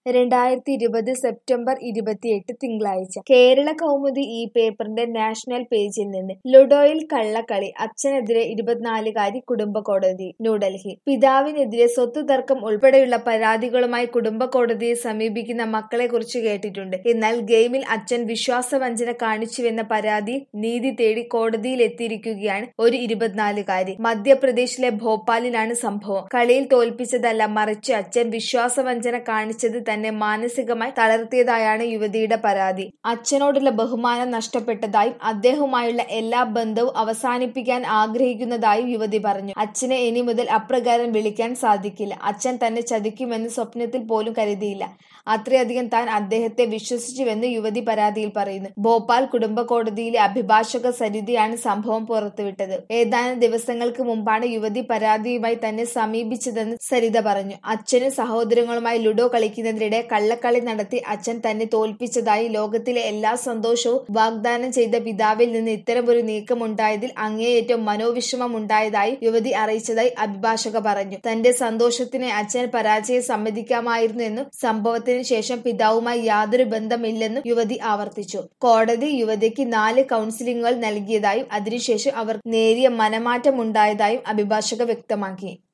രണ്ടായിരത്തി ഇരുപത് സെപ്റ്റംബർ ഇരുപത്തിയെട്ട് തിങ്കളാഴ്ച കേരള കൗമുദി ഈ പേപ്പറിന്റെ നാഷണൽ പേജിൽ നിന്ന് ലുഡോയിൽ കള്ളക്കളി അച്ഛനെതിരെ ഇരുപത്തിനാലുകാരി കുടുംബ കോടതി ന്യൂഡൽഹി പിതാവിനെതിരെ സ്വത്ത് തർക്കം ഉൾപ്പെടെയുള്ള പരാതികളുമായി കുടുംബ കോടതിയെ സമീപിക്കുന്ന മക്കളെ കുറിച്ച് കേട്ടിട്ടുണ്ട് എന്നാൽ ഗെയിമിൽ അച്ഛൻ വിശ്വാസവഞ്ചന കാണിച്ചുവെന്ന പരാതി നീതി തേടി കോടതിയിൽ എത്തിയിരിക്കുകയാണ് ഒരു ഇരുപത്തിനാലുകാരി മധ്യപ്രദേശിലെ ഭോപ്പാലിലാണ് സംഭവം കളിയിൽ തോൽപ്പിച്ചതല്ല മറിച്ച് അച്ഛൻ വിശ്വാസവഞ്ചന കാണിച്ചത് തന്നെ മാനസികമായി തളർത്തിയതായാണ് യുവതിയുടെ പരാതി അച്ഛനോടുള്ള ബഹുമാനം നഷ്ടപ്പെട്ടതായും അദ്ദേഹവുമായുള്ള എല്ലാ ബന്ധവും അവസാനിപ്പിക്കാൻ ആഗ്രഹിക്കുന്നതായും യുവതി പറഞ്ഞു അച്ഛനെ ഇനി മുതൽ അപ്രകാരം വിളിക്കാൻ സാധിക്കില്ല അച്ഛൻ തന്നെ ചതിക്കുമെന്ന് സ്വപ്നത്തിൽ പോലും കരുതിയില്ല അത്രയധികം താൻ അദ്ദേഹത്തെ വിശ്വസിച്ചുവെന്ന് യുവതി പരാതിയിൽ പറയുന്നു ഭോപ്പാൽ കുടുംബ കോടതിയിലെ അഭിഭാഷക സരിതയാണ് സംഭവം പുറത്തുവിട്ടത് ഏതാനും ദിവസങ്ങൾക്ക് മുമ്പാണ് യുവതി പരാതിയുമായി തന്നെ സമീപിച്ചതെന്ന് സരിത പറഞ്ഞു അച്ഛനും സഹോദരങ്ങളുമായി ലുഡോ കളിക്കുന്നതിനിടെ കള്ളക്കളി നടത്തി അച്ഛൻ തന്നെ തോൽപ്പിച്ചതായി ലോകത്തിലെ എല്ലാ സന്തോഷവും വാഗ്ദാനം ചെയ്ത പിതാവിൽ നിന്ന് ഇത്തരമൊരു നീക്കമുണ്ടായതിൽ അങ്ങേയറ്റം മനോവിഷമം ഉണ്ടായതായി യുവതി അറിയിച്ചതായി അഭിഭാഷക പറഞ്ഞു തന്റെ സന്തോഷത്തിന് അച്ഛൻ പരാജയം സമ്മതിക്കാമായിരുന്നു എന്നും സംഭവത്തിന് ശേഷം പിതാവുമായി യാതൊരു ബന്ധമില്ലെന്നും യുവതി ആവർത്തിച്ചു കോടതി യുവതിക്ക് നാല് കൗൺസിലിംഗുകൾ നൽകിയതായും അതിനുശേഷം അവർ നേരിയ മനമാറ്റമുണ്ടായതായും അഭിഭാഷക വ്യക്തമാക്കി